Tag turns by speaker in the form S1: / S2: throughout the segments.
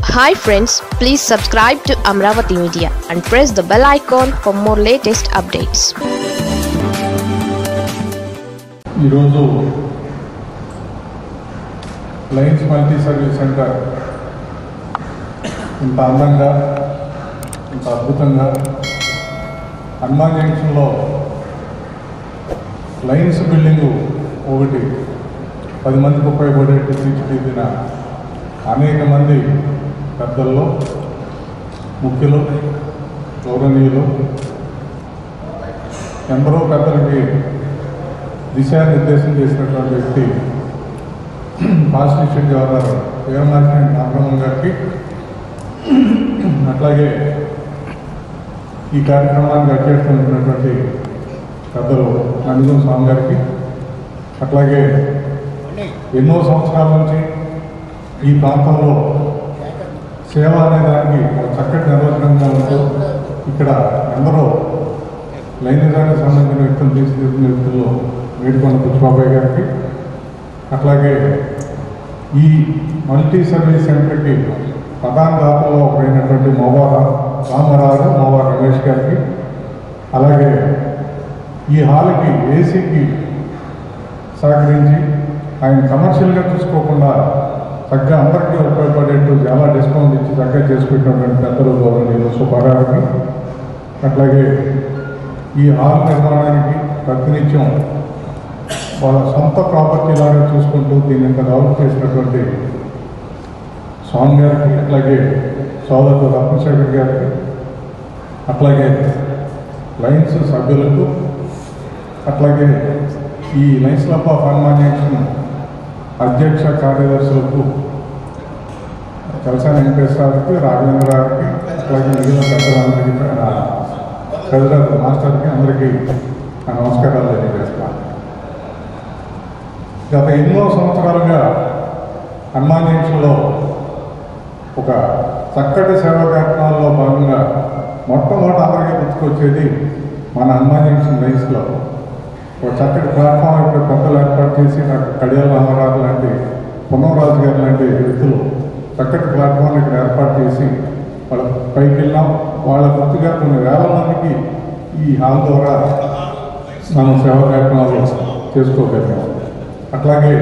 S1: hi friends please subscribe to Amaravati media and press the bell icon for more latest updates
S2: ఈరోజు lions multi service centre ఇంత అందంగా ఇంత అద్భుతంగా హనుమాన్ జంక్షన్లో Lions building ఒకటి పది మందికి ఉపయోగపడేట్టు తీర్చిదిద్దిన అనేక మంది పెద్దల్లో ముఖ్యులు గౌరవనీయులు ఎందరో పెద్దలకి దిశానిర్దేశం చేసినటువంటి వ్యక్తి కాన్స్టిట్యూషన్ గవర్నర్ వీరనారాయణ నాగరమణ గారికి అట్లాగే ఈ కార్యక్రమానికి అధ్యక్షున్నటువంటి పెద్దలు నందిగం స్వామి గారికి అట్లాగే ఎన్నో సంవత్సరాల నుంచి ఈ ప్రాంతంలో సేవ అనే దానికి ఒక చక్కటి నిర్వచనంగా ఉంటూ ఇక్కడ ఎందరో లైంగికానికి సంబంధించిన వ్యక్తులు తీర్చిదిద్దిన వ్యక్తుల్లో మేడికొండ పుష్పాబాయ్ గారికి అట్లాగే ఈ మల్టీ సర్వీస్ సెంటర్కి ప్రధాన దాతల్లో ఒకరైనటువంటి మోవా రామారావు మోవా రమేష్ గారికి అలాగే ఈ హాల్కి ఏసీకి సహకరించి ఆయన కమర్షియల్గా చూసుకోకుండా చక్కగా అందరికీ ఉపయోగపడేట్టు చాలా డిస్కౌంట్ ఇచ్చి చక్కగా చేసి పెట్టినటువంటి పెద్దలు గౌరవనీయులు సుబ్బారావుకి అట్లాగే ఈ హాల్ నిర్మాణానికి ప్రతినిత్యం వాళ్ళ సొంత ప్రాపర్టీ లాగా చూసుకుంటూ దీన్ని ఇంత డెవలప్ చేసినటువంటి స్వామి గారికి అట్లాగే సోదరుడు రత్నశేఖర్ గారికి అట్లాగే లయన్స్ సభ్యులకు అట్లాగే ఈ లయన్స్ క్లబ్ ఆఫ్ హనుమాన్ అధ్యక్ష కార్యదర్శులకు కలసాని వెంకటేశ్వరరావుకి రాఘవేంద్ర గారికి అట్లాగే మిగిలిన పెద్దలందరికీ ప్రెసిడెంట్ మాస్టర్కి అందరికీ నా నమస్కారాలు తెలియజేస్తాను గత ఎన్నో సంవత్సరాలుగా హనుమాన్ జంక్షన్లో ఒక చక్కటి సేవా కార్యక్రమాల్లో భాగంగా మొట్టమొదటి అందరికీ గుర్తుకొచ్చేది మన హనుమాన్ జంక్షన్ రైస్ క్లబ్ ఒక చక్కటి ప్లాట్ఫామ్ ఇక్కడ పెద్దలు ఏర్పాటు చేసి నాకు కడియాల రామారావు లాంటి పున్నమరాజు గారు లాంటి వ్యక్తులు చక్కటి ప్లాట్ఫామ్ ఇక్కడ ఏర్పాటు చేసి వాళ్ళ పైకి వెళ్ళాం వాళ్ళ గుర్తుగా కొన్ని వేల మందికి ఈ హాల్ ద్వారా మనం సేవా కార్యక్రమాలు చేసుకోగలిగాం అట్లాగే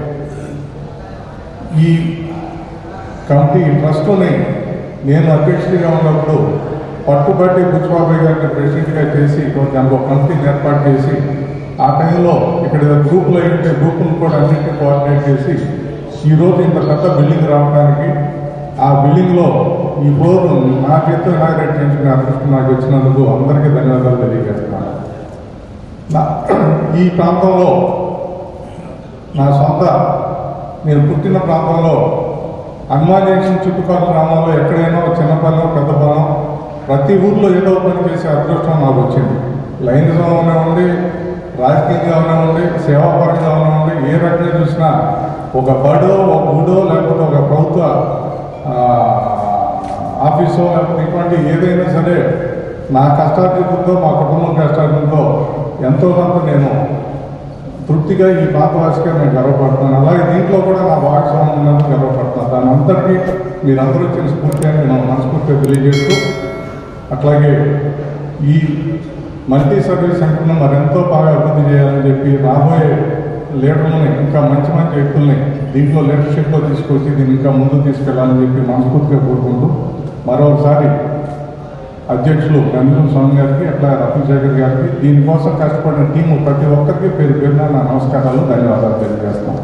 S2: ఈ కమిటీ ట్రస్ట్ని నేను అధ్యక్షుడిగా ఉన్నప్పుడు పట్టుబట్టి బుచ్చిబాబాయ్ గారిని ప్రెసిడెంట్గా చేసి దానికి ఒక కమిటీని ఏర్పాటు చేసి ఆ టైంలో ఇక్కడ గ్రూపులు అయితే గ్రూపులు కూడా అన్నింటినీ కోఆర్డినేట్ చేసి ఈరోజు ఇంత పెద్ద బిల్డింగ్ రావడానికి ఆ బిల్డింగ్లో ఈ ఫ్లోర్ నా చేతితో ఇనాగ్రేట్ చేయించుకునే అదృష్టం నాకు వచ్చినందుకు అందరికీ ధన్యవాదాలు తెలియజేస్తున్నాను నా ఈ ప్రాంతంలో నా సొంత నేను పుట్టిన ప్రాంతంలో హనుమాన్ జంక్షన్ చుట్టుపక్కల గ్రామాల్లో ఎక్కడైనా ఒక చిన్న పని పెద్ద పని ప్రతి ఊర్లో ఏదో ఒక పని చేసే అదృష్టం నాకు వచ్చింది లైంగికంగా ఉండి రాజకీయంగా ఉండి సేవాపరంగా ఉండి ఏ రకంగా చూసినా ఒక బడో ఒక గుడో లేకపోతే ఒక ప్రభుత్వ ఆ, ఆఫీసో లేకపోతే ఇటువంటి ఏదైనా సరే నా కష్టార్జితంతో మా కుటుంబం కష్టార్జితంతో ఎంతో కొంత నేను తృప్తిగా ఈ ప్రాంతవాసిగా నేను గర్వపడుతున్నాను అలాగే దీంట్లో కూడా నా భాగస్వామ్యం ఉన్నందుకు గర్వపడుతున్నాను దాని అంతటికీ మీరందరూ ఇచ్చిన స్ఫూర్తి అని నేను మనస్ఫూర్తిగా తెలియజేస్తూ అట్లాగే ఈ మల్టీ సర్వీస్ సెంటర్ను మరెంతో బాగా అభివృద్ధి చేయాలని చెప్పి రాబోయే లీడర్లని ఇంకా మంచి మంచి వ్యక్తుల్ని దీంట్లో లీడర్షిప్లో తీసుకొచ్చి దీన్ని ఇంకా ముందుకు తీసుకెళ్లాలని చెప్పి మనస్ఫూర్తిగా కోరుకుంటూ మరోసారి అధ్యక్షులు గంధం స్వామి గారికి అట్లా రత్నశేఖర్ గారికి దీనికోసం కష్టపడిన టీము ప్రతి ఒక్కరికి పేరు పేరున నా నమస్కారాలు ధన్యవాదాలు తెలియజేస్తాం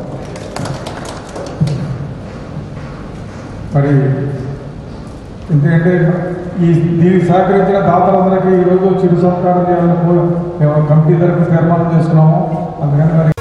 S3: మరి ఎందుకంటే ఈ దీనికి సహకరించిన దాతలందరికీ ఈరోజు చిరు సత్కారం చేయాలని కో- మేము కమిటీ తరఫున తీర్మానం చేసుకున్నాము అందుకని మరి